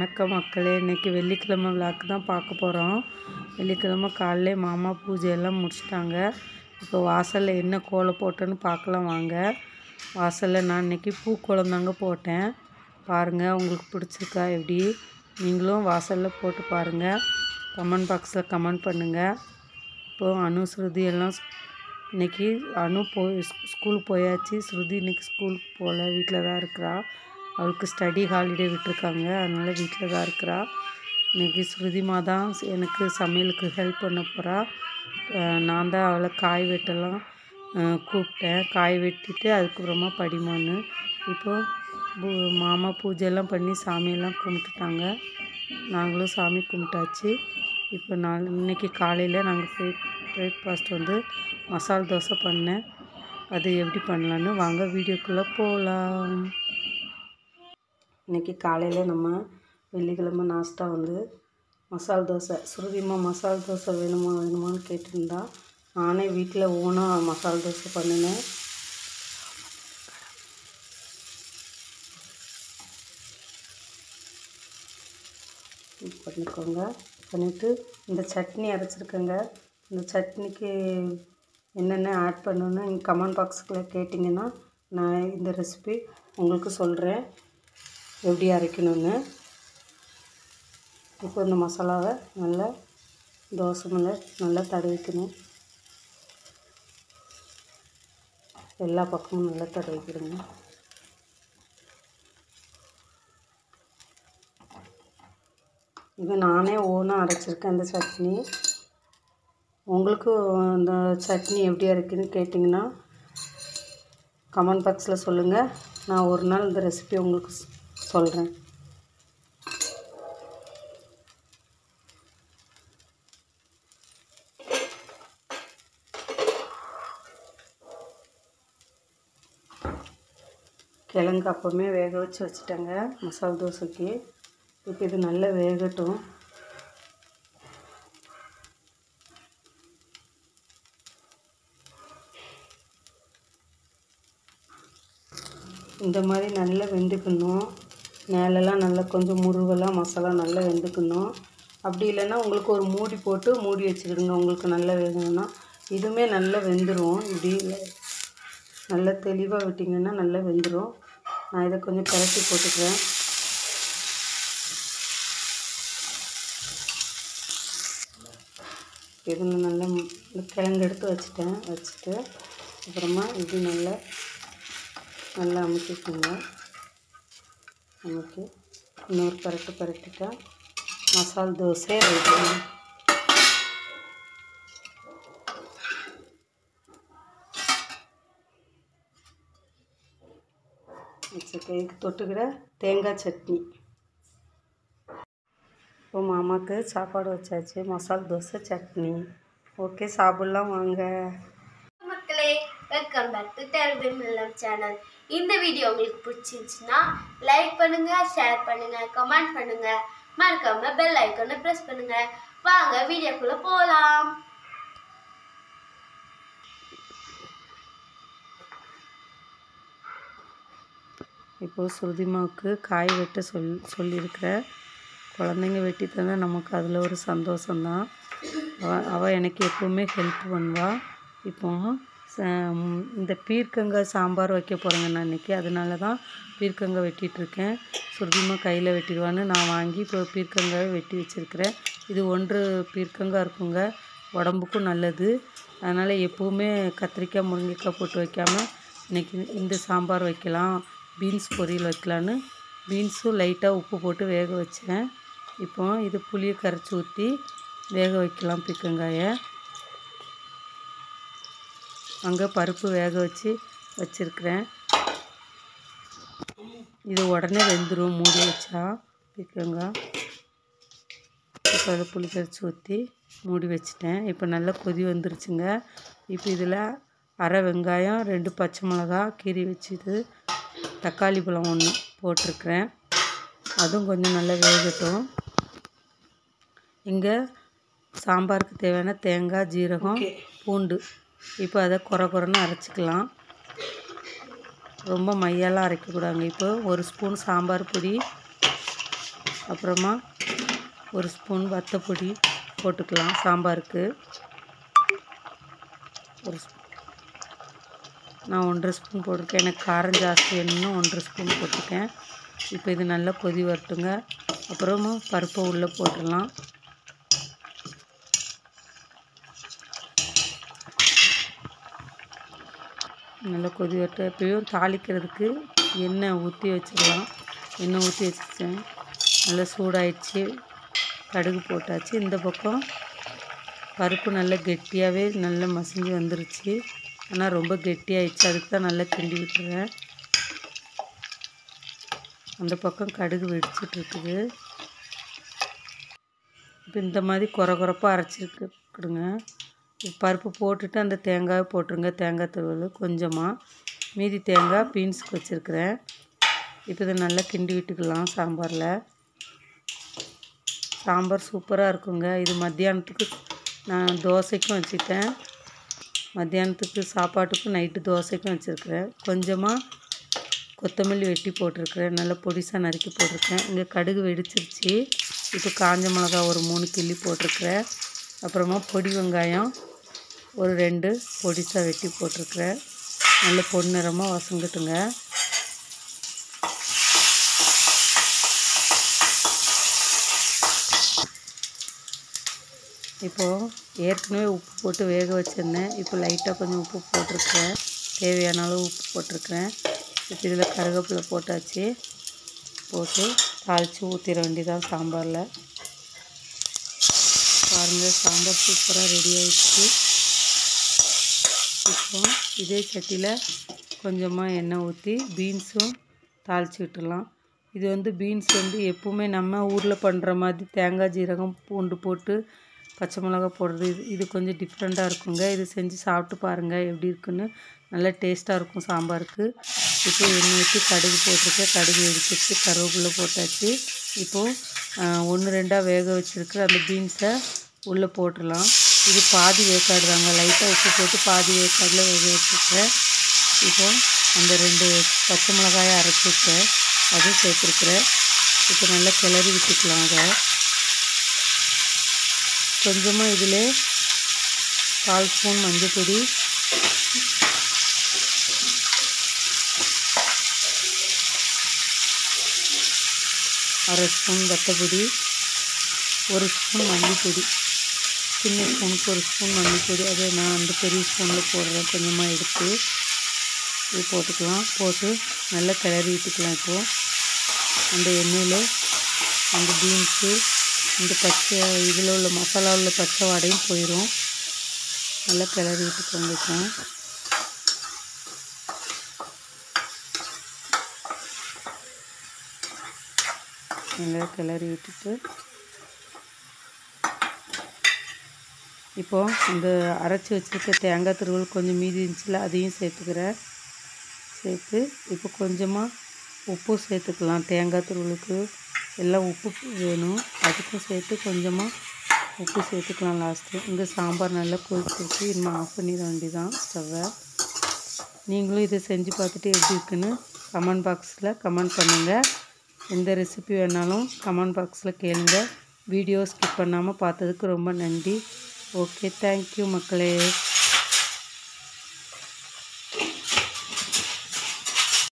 வணக்கம் மக்களே இன்றைக்கி வெள்ளிக்கிழமை விளாக்கு தான் பார்க்க போகிறோம் வெள்ளிக்கிழமை காலையிலே மாமா பூஜையெல்லாம் முடிச்சிட்டாங்க இப்போ வாசலில் என்ன கோலம் போட்டேன்னு பார்க்கலாம் வாங்க வாசலில் நான் இன்றைக்கி பூக்கோலம் தாங்க போட்டேன் பாருங்கள் உங்களுக்கு பிடிச்சிருக்கா எப்படி நீங்களும் வாசலில் போட்டு பாருங்கள் கமெண்ட் பாக்ஸில் கமெண்ட் பண்ணுங்கள் இப்போது அனு ஸ்ருதி எல்லாம் இன்னைக்கு அனு போய் ஸ்கூல் போயாச்சு ஸ்ருதி இன்னைக்கு ஸ்கூலுக்கு போகல வீட்டில் தான் இருக்கிறா அவளுக்கு ஸ்டடி ஹாலிடே விட்டுருக்காங்க அதனால் வீட்டில் தான் இருக்கிறா இன்னைக்கு ஸ்ருதிமா தான் எனக்கு சமையலுக்கு ஹெல்ப் பண்ண போகிறா நான் தான் அவளை காய் வெட்டலாம் அஹ், கூப்பிட்டேன் காய் வெட்டிட்டு அதுக்கப்புறமா படிமான்னு இப்போ பூ- மாமா பூஜையெல்லாம் பண்ணி சாமியெல்லாம் கும்பிட்டுட்டாங்க நாங்களும் சாமி கும்பிட்டாச்சு இப்போ நான் இன்னைக்கு காலையில் நாங்கள் பிரேக் பிரேக்ஃபாஸ்ட் வந்து மசால் தோசை பண்ணேன் அது எப்படி பண்ணலான்னு வாங்க வீடியோக்குள்ளே போகலாம் இன்றைக்கி காலையில் நம்ம வெள்ளிக்கிழமை நாஸ்டா வந்து மசால் தோசை சுருதிமா மசால் தோசை வேணுமா வேணுமான்னு கேட்டிருந்தா நானே வீட்டில் ஓனாக மசால் தோசை பண்ணினேன் இது பண்ணிக்கோங்க பண்ணிவிட்டு இந்த சட்னி அரைச்சிருக்கேங்க இந்த சட்னிக்கு என்னென்ன ஆட் பண்ணணும்னு நீங்கள் கமெண்ட் பாக்ஸுக்குள்ள கேட்டிங்கன்னா நான் இந்த ரெசிபி உங்களுக்கு சொல்கிறேன் எப்படி அரைக்கணும்னு இப்போ இந்த மசாலாவை நல்லா தோசை மேலே நல்லா தடவிக்கணும் எல்லா பக்கமும் நல்லா தடவிக்கிடுங்க இது நானே ஓனாக அரைச்சிருக்கேன் இந்த சட்னி உங்களுக்கு இந்த சட்னி எப்படி அரைக்குன்னு கேட்டிங்கன்னா கமெண்ட் பாக்ஸில் சொல்லுங்கள் நான் ஒரு நாள் இந்த ரெசிபி உங்களுக்கு சொல்கிறேன் கிழங்கு அப்போவுமே வேக வச்சு வச்சுட்டேங்க மசால் தோசைக்கு இப்போ இது நல்லா வேகட்டும் இந்த மாதிரி நல்லா வெந்துக்கணும் மேலெல்லாம் நல்லா கொஞ்சம் முருகெல்லாம் மசாலா நல்லா வெந்துக்கணும் அப்படி இல்லைன்னா உங்களுக்கு ஒரு மூடி போட்டு மூடி வச்சுக்கிடுங்க உங்களுக்கு நல்லா வேகணும்னா இதுவுமே நல்லா வெந்துடும் இப்படி நல்லா தெளிவாக விட்டிங்கன்னா நல்லா வெந்துடும் நான் இதை கொஞ்சம் கரட்டி போட்டுக்கிறேன் இது நல்லா மு- இந்த கிழங்கு எடுத்து வச்சுட்டேன் வச்சுட்டு அப்புறமா இது நல்லா நல்லா அமுக்கிக்கோங்க அமுக்கி இன்னொரு பரட்டு பரட்டிட்டா மசால் தோசை ரெடி வச்சுருக்கேன் இதுக்கு தொட்டுக்கிற தேங்காய் சட்னி இப்போ மாமாவுக்கு சாப்பாடு வச்சாச்சு மசால் தோசை சட்னி ஓகே சாப்பிட்லாம் வாங்க மக்களே வெல்கம் பேக் டு தெரபி மில்லம் சேனல் இந்த வீடியோ உங்களுக்கு பிடிச்சிருந்துச்சுன்னா லைக் பண்ணுங்க ஷேர் பண்ணுங்க கமெண்ட் பண்ணுங்க மறக்காம பெல் ஐக்கானை ப்ரெஸ் பண்ணுங்க வாங்க வீடியோக்குள்ள போகலாம் இப்போது சுருதிமாவுக்கு காய் வெட்ட சொல் சொல்லியிருக்கிறேன் குழந்தைங்க வெட்டி தந்தால் நமக்கு அதில் ஒரு சந்தோஷம்தான் அவள் அவள் எனக்கு எப்போவுமே ஹெல்ப் பண்ணுவா இப்போ ச- ம், இந்த பீர்க்கங்காய் சாம்பார் வைக்க போகிறேங்க நான் இன்றைக்கி அதனால தான் பீர்க்கங்காய் வெட்டிகிட்ருக்கேன் சுருதிமா கையில் வெட்டிடுவான்னு நான் வாங்கி இப்போ பீர்க்கங்காய் வெட்டி வச்சுருக்கிறேன் இது ஒன்று பீர்க்கங்காய் இருக்குங்க உடம்புக்கும் நல்லது அதனால் எப்போவுமே கத்திரிக்காய் முருங்கைக்காய் போட்டு வைக்காமல் இன்றைக்கி இந்த சாம்பார் வைக்கலாம் பீன்ஸ் பொரியல் வைக்கலான்னு பீன்ஸும் லைட்டாக உப்பு போட்டு வேக வச்சேன் இப்போ இது புளியை கரைச்சி ஊற்றி வேக வைக்கலாம் பீர்க்கங்காயை அங்கே பருப்பு வேக வச்சு வச்சுருக்கிறேன் இது உடனே வெந்துடும் மூடி வச்சா பீர்க்கங்காய் இப்போ அதை புளி கரைச்சி ஊற்றி மூடி வச்சிட்டேன் இப்போ நல்லா கொதி வந்துருச்சுங்க இப்போ இதில் அரை வெங்காயம் ரெண்டு பச்சை மிளகா கீறி வச்சுது தக்காளி பழம் ஒன்று போட்டிருக்கிறேன் அதுவும் கொஞ்சம் நல்லா வேகட்டும் இங்கே சாம்பாருக்கு தேவையான தேங்காய் ஜீரகம் பூண்டு இப்போ அதை குறை குறைன்னு அரைச்சிக்கலாம் ரொம்ப மையெல்லாம் அரைக்கக்கூடாதுங்க இப்போ ஒரு ஸ்பூன் சாம்பார் பொடி அப்புறமா ஒரு ஸ்பூன் வத்தப்பொடி போட்டுக்கலாம் சாம்பாருக்கு ஒரு ஸ்பூன் நான் ஒன்றரை ஸ்பூன் போட்டிருக்கேன் எனக்கு காரம் ஜாஸ்தி வேணும்னு ஒன்றரை ஸ்பூன் போட்டிருக்கேன் இப்போ இது நல்லா கொதி வரட்டுங்க அப்புறமா பருப்பை உள்ளே போட்டுடலாம் நல்லா கொதி வரட்டும் எப்பயும் தாளிக்கிறதுக்கு எண்ணெய் ஊற்றி வச்சிடலாம் எண்ணெய் ஊற்றி வச்சுட்டேன் நல்லா சூடாயிடுச்சு கடுகு போட்டாச்சு இந்த பக்கம் பருப்பு நல்லா கெட்டியாகவே நல்லா மசிஞ்சு வந்துருச்சு ஆனால் ரொம்ப கெட்டியாயிடுச்சு அதுக்கு தான் நல்லா கிண்டி விட்டுறேன் அந்த பக்கம் கடுகு வெடிச்சிட்ருக்குது இப்போ இந்த மாதிரி குறை குறைப்பாக அரைச்சிருக்குடுங்க பருப்பு போட்டுட்டு அந்த தேங்காயை போட்டுருங்க தேங்காய் துருவல் கொஞ்சமாக மீதி தேங்காய் பீன்ஸுக்கு வச்சுருக்கிறேன் இப்போ இதை நல்லா கிண்டி விட்டுக்கலாம் சாம்பாரில் சாம்பார் சூப்பராக இருக்குங்க இது மத்தியானத்துக்கு நான் தோசைக்கும் வச்சுட்டேன் மத்தியானத்துக்கு சாப்பாட்டுக்கும் நைட்டு தோசைக்கும் வச்சுருக்கிறேன் கொஞ்சமாக கொத்தமல்லி வெட்டி போட்டிருக்கிறேன் நல்லா பொடிசாக நறுக்கி போட்டிருக்கேன் இங்கே கடுகு வெடிச்சிருச்சு இப்போ காஞ்ச மிளகா ஒரு மூணு கிள்ளி போட்டிருக்கிறேன் அப்புறமா பொடி வெங்காயம் ஒரு ரெண்டு பொடிசாக வெட்டி போட்டிருக்கிறேன் நல்ல பொன்னிறமாக வசங்கட்டுங்க இப்போது ஏற்கனவே உப்பு போட்டு வேக வச்சுருந்தேன் இப்போ லைட்டாக கொஞ்சம் உப்பு போட்டிருக்கிறேன் தேவையான அளவு உப்பு போட்டிருக்கிறேன் இப்போ இதில் கருவேப்பிலை போட்டாச்சு போட்டு தாளித்து ஊற்றிட வேண்டியதான் சாம்பாரில் பாருங்கள் சாம்பார் சூப்பராக ரெடி ஆயிடுச்சு இப்போ இதே சட்டியில் கொஞ்சமாக எண்ணெய் ஊற்றி பீன்ஸும் தாளித்து விட்டுடலாம் இது வந்து பீன்ஸ் வந்து எப்பவுமே நம்ம ஊரில் பண்ணுற மாதிரி தேங்காய் ஜீரகம் பூண்டு போட்டு பச்சை மிளகா போடுறது இது இது கொஞ்சம் டிஃப்ரெண்ட்டாக இருக்குங்க இது செஞ்சு சாப்பிட்டு பாருங்கள் எப்படி இருக்குன்னு நல்லா டேஸ்ட்டாக இருக்கும் சாம்பாருக்கு இப்போ எண்ணெய் ஊற்றி கடுகு போட்டிருக்கேன் கடுகு வெடிச்சிட்டு கருவேப்பிலை போட்டாச்சு இப்போது ஒன்று ரெண்டாக வேக வச்சுருக்கிற அந்த பீன்ஸை உள்ளே போட்டுடலாம் இது பாதி வேக்காடு தாங்க லைட்டாக உப்பு போட்டு பாதி வேக்காடில் வேக வச்சுருக்கேன் இப்போ அந்த ரெண்டு பச்சை மிளகாயை அரைச்சி வச்சேன் அதுவும் சேர்த்துருக்குறேன் இப்போ நல்லா கிளறி விட்டுக்கலாம் அதை கொஞ்சமாக இதில் கால் ஸ்பூன் மஞ்சள் பொடி அரை ஸ்பூன் வத்தப்பொடி ஒரு ஸ்பூன் மல்லி பொடி சின்ன ஸ்பூனுக்கு ஒரு ஸ்பூன் மல்லி பொடி அதை நான் அந்த பெரிய ஸ்பூனில் போடுறேன் கொஞ்சமாக எடுத்து இது போட்டுக்கலாம் போட்டு நல்லா கிளறி விட்டுக்கலாம் இப்போது அந்த எண்ணெயில் அந்த பீன்ஸு இந்த பச்சை இதில் உள்ள மசாலா உள்ள பச்சை வாடையும் போயிடும் நல்லா கிளறி விட்டுக்கோங்க இப்போ நல்லா கிளறி விட்டுட்டு இப்போது இந்த அரைச்சி வச்சுருக்க தேங்காய் துருவல் கொஞ்சம் மீதி இருந்துச்சுல அதையும் சேர்த்துக்கிறேன் சேர்த்து இப்போ கொஞ்சமாக உப்பு சேர்த்துக்கலாம் தேங்காய் துருவலுக்கு எல்லாம் உப்பு வேணும் அதுக்கும் சேர்த்து கொஞ்சமாக உப்பு சேர்த்துக்கலாம் லாஸ்ட்டு இந்த சாம்பார் நல்லா கொதிச்சிருச்சு இனிமேல் ஆஃப் பண்ணிட வேண்டியதான் ஸ்டவ்வை நீங்களும் இதை செஞ்சு பார்த்துட்டு எப்படி இருக்குன்னு கமெண்ட் பாக்ஸில் கமெண்ட் பண்ணுங்கள் எந்த ரெசிபி வேணாலும் கமெண்ட் பாக்ஸில் கேளுங்க வீடியோ ஸ்கிப் பண்ணாமல் பார்த்ததுக்கு ரொம்ப நன்றி ஓகே தேங்க்யூ மக்களே